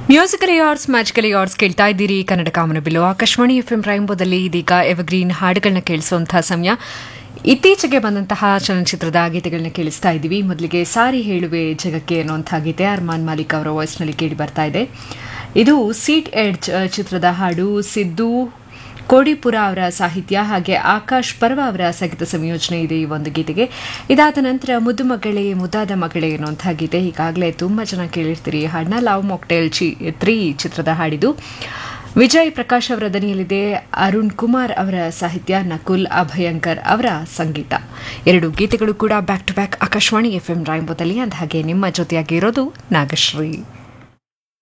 musical ಯಾರ್ಸ್ magical ಯಾರ್ಸ್ ಕೇಳ್ತಾ ಇದ್ದೀರಿ Kannada Kamana Billu Akashvani F M ರೈಂಬೋದಲ್ಲಿ ಇದೀಗ ಎವರ್ಗ್ರೀನ್ ಹಾಡುಗಳನ್ನ ಕೇಳಿಸುವಂತಹ ಸಮಯ ಇತ್ತೀಚೆಗೆ ಬಂದಂತಹ ಚಲನಚಿತ್ರದ ಗೀತೆಗಳನ್ನ ಕೇಳಿಸ್ತಾ ಇದ್ದೀವಿ ಮೊದಲಿಗೆ ಸಾರಿ ಹೇಳುವೆ ಜಗಕ್ಕೆ ಅನ್ನುವಂತಹ ಗೀತೆ ಅರ್ಮಾನ್ ಮಾಲಿಕ್ ಅವರ ವಾಯ್ಸ್ನಲ್ಲಿ ಕೇಳಿ ಬರ್ತಾ ಇದೆ ಇದು ಸೀಟ್ ಎಡ್ಜ್ ಚಿತ್ರದ ಹಾಡು ಸಿದ್ದು ಕೋಡಿಪುರ ಅವರ ಸಾಹಿತ್ಯ ಹಾಗೆ ಆಕಾಶ್ ಪರ್ವ ಅವರ ಸಂಗೀತ ಸಂಯೋಜನೆ ಇದೆ ಈ ಒಂದು ಗೀತೆಗೆ ಇದಾದ ನಂತರ ಮುದ್ದು ಮಗಳೇ ಮುದ್ದಾದ ಮಗಳೇ ಎನ್ನುವಂತಹ ಗೀತೆ ಈಗಾಗಲೇ ತುಂಬ ಜನ ಕೇಳಿರ್ತೀರಿ ಈ ಹಾಡನ್ನ ಲವ್ ಮಾಕ್ಟೇಲ್ ಚಿ ತ್ರೀ ಚಿತ್ರದ ಹಾಡಿದು ವಿಜಯ್ ಪ್ರಕಾಶ್ ಅವರ ದನಿಯಲ್ಲಿದೆ ಅರುಣ್ ಕುಮಾರ್ ಅವರ ಸಾಹಿತ್ಯ ನಕುಲ್ ಅಭಯಂಕರ್ ಅವರ ಸಂಗೀತ ಎರಡು ಗೀತೆಗಳು ಕೂಡ back to back Akashvani F M ರಾಯಂಬೋದಲ್ಲಿ ಅಂದ ಹಾಗೆ ನಿಮ್ಮ ಜೊತೆಯಾಗಿರೋದು ನಾಗಶ್ರೀ